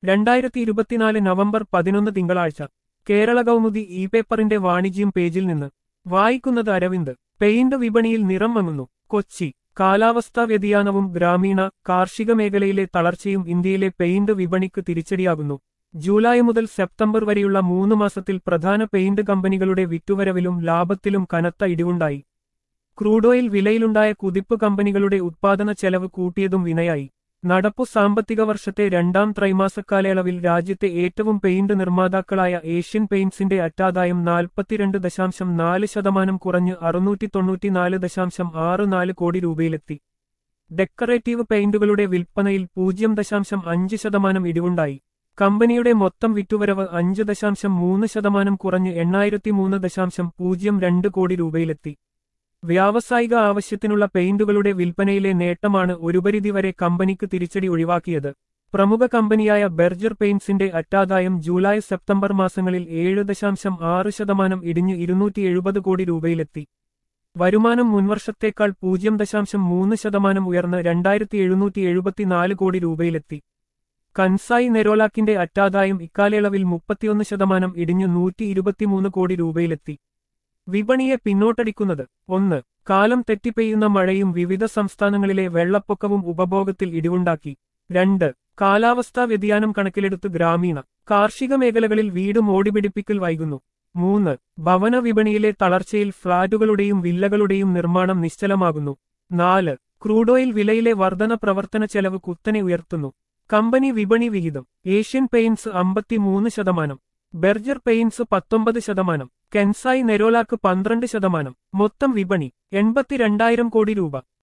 രണ്ടായിരത്തി ഇരുപത്തിനാല് നവംബർ പതിനൊന്ന് തിങ്കളാഴ്ച കേരള കൗമുദി ഇ പേപ്പറിന്റെ വാണിജ്യം പേജിൽ നിന്ന് വായിക്കുന്നത് അരവിന്ദ് പെയിന്റ് വിപണിയിൽ നിറം മങ്ങുന്നു കൊച്ചി കാലാവസ്ഥാ വ്യതിയാനവും ഗ്രാമീണ കാർഷിക മേഖലയിലെ തളർച്ചയും ഇന്ത്യയിലെ പെയിന്റ് വിപണിക്ക് തിരിച്ചടിയാകുന്നു ജൂലൈ മുതൽ സെപ്റ്റംബർ വരെയുള്ള മൂന്ന് മാസത്തിൽ പ്രധാന പെയിന്റ് കമ്പനികളുടെ വിറ്റുവരവിലും ലാഭത്തിലും കനത്ത ഇടിവുണ്ടായി ക്രൂഡ് ഓയിൽ വിലയിലുണ്ടായ കുതിപ്പ് കമ്പനികളുടെ ഉത്പാദന ചെലവ് കൂട്ടിയതും വിനയായി നടപ്പു സാമ്പത്തിക വർഷത്തെ രണ്ടാം ത്രൈമാസക്കാലയളവിൽ രാജ്യത്തെ ഏറ്റവും പെയിന്റ് നിർമ്മാതാക്കളായ ഏഷ്യൻ പെയിന്റ്സിന്റെ അറ്റാദായം നാൽപ്പത്തിരണ്ട് ദശാംശം നാല് ശതമാനം കുറഞ്ഞ് അറുന്നൂറ്റി തൊണ്ണൂറ്റിനാല് ദശാംശം ആറ് നാല് കോടി രൂപയിലെത്തി ഡെക്കറേറ്റീവ് പെയിന്റുകളുടെ വിൽപ്പനയിൽ പൂജ്യം ദശാംശം അഞ്ച് ശതമാനം ഇടിവുണ്ടായി കമ്പനിയുടെ മൊത്തം വിറ്റുവരവ് അഞ്ച് ദശാംശം മൂന്ന് ശതമാനം കുറഞ്ഞ് എണ്ണായിരത്തി മൂന്ന് ദശാംശം പൂജ്യം രണ്ട് കോടി രൂപയിലെത്തി വ്യാവസായിക ആവശ്യത്തിനുള്ള പെയിന്റുകളുടെ വിൽപ്പനയിലെ നേട്ടമാണ് ഒരു പരിധിവരെ കമ്പനിക്ക് തിരിച്ചടി ഒഴിവാക്കിയത് പ്രമുഖ കമ്പനിയായ ബെർജർ പെയിന്റ്സിന്റെ അറ്റാദായം ജൂലൈ സെപ്റ്റംബർ മാസങ്ങളിൽ ഏഴ് ദശാംശം ആറ് ശതമാനം ഇടിഞ്ഞ് ഇരുന്നൂറ്റി എഴുപത് കോടി രൂപയിലെത്തി വരുമാനം മുൻവർഷത്തേക്കാൾ പൂജ്യം ദശാംശം മൂന്ന് ശതമാനം ഉയർന്ന് രണ്ടായിരത്തി എഴുന്നൂറ്റി എഴുപത്തിനാല് കോടി രൂപയിലെത്തി കൻസായി നെരോലാക്കിന്റെ അറ്റാദായം ഇക്കാലയളവിൽ മുപ്പത്തിയൊന്ന് ശതമാനം ഇടിഞ്ഞ് നൂറ്റി ഇരുപത്തിമൂന്ന് കോടി രൂപയിലെത്തി വിപണിയെ പിന്നോട്ടടിക്കുന്നത് ഒന്ന് കാലം തെറ്റിപ്പെയ്യുന്ന മഴയും വിവിധ സംസ്ഥാനങ്ങളിലെ വെള്ളപ്പൊക്കവും ഉപഭോഗത്തിൽ ഇടിവുണ്ടാക്കി രണ്ട് കാലാവസ്ഥാ വ്യതിയാനം കണക്കിലെടുത്ത് ഗ്രാമീണ കാർഷിക മേഖലകളിൽ വീട് മോടിപിടിപ്പിക്കൽ വൈകുന്നു മൂന്ന് ഭവന വിപണിയിലെ തളർച്ചയിൽ ഫ്ളാറ്റുകളുടെയും വില്ലകളുടെയും നിർമ്മാണം നിശ്ചലമാകുന്നു നാല് ക്രൂഡ് ഓയിൽ വിലയിലെ വർധന പ്രവർത്തന ചെലവ് കുത്തനെ ഉയർത്തുന്നു കമ്പനി വിപണി വിഹിതം ഏഷ്യൻ പെയിന്റ്സ് അമ്പത്തിമൂന്ന് ശതമാനം ബെർജർ പെയിന്റ്സ് പത്തൊമ്പത് ശതമാനം കെൻസായി നെരോലാക്ക് പന്ത്രണ്ട് ശതമാനം മൊത്തം വിപണി എൺപത്തിരണ്ടായിരം കോടി രൂപ